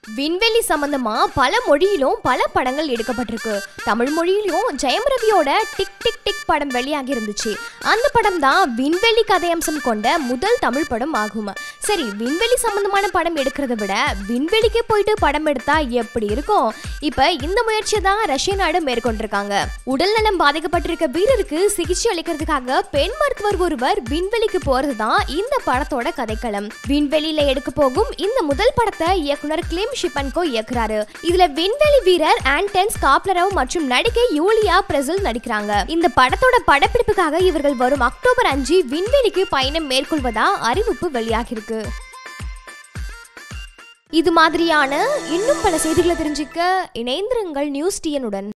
விண்வெளி சம்பந்தமா பல மொழியிலும் பல படங்கள் எடுக்கப்பட்டிருக்கு தமிழ் மொழியிலும் ஜெயம் ரவியோட டிக் டிக் டிக் படம் வெளியாகி இருந்துச்சு அந்த படம் தான் விண்வெளி கதையம்சம் கொண்ட முதல் தமிழ் படம் ஆகும் சரி விண்வெளி சம்பந்தமான படம் எடுக்கிறத விட விண்வெளிக்கு போயிட்டு படம் எடுத்தா எப்படி இருக்கும் இப்ப இந்த முயற்சியை தான் ரஷ்ய நாடு மேற்கொண்டிருக்காங்க உடல் நலம் பாதிக்கப்பட்டிருக்க வீரருக்கு சிகிச்சை அளிக்கிறதுக்காக பெண் மருத்துவர் ஒருவர் விண்வெளிக்கு போறது தான் இந்த படத்தோட கதைக்களம் விண்வெளியில எடுக்க போகும் இந்த முதல் படத்தை இயக்குனர் கிளிம் ஷிபன்கோ இயக்குறாரு இதுல விண்வெளி வீரர் ஆண்டன்ஸ் காப்லரவ் மற்றும் நடிகை யூலியா பிரசில் நடிக்கிறாங்க இந்த படத்தோட படப்பிடிப்புக்காக இவர்கள் வரும் அக்டோபர் அஞ்சு விண்வெளிக்கு பயணம் மேற்கொள்வதா அறிவிப்பு வெளியாகிருக்கு இது மாதிரியான இன்னும் பல செய்திகளை தெரிஞ்சுக்க இணைந்திருங்கள் நியூஸ் டிஎனுடன்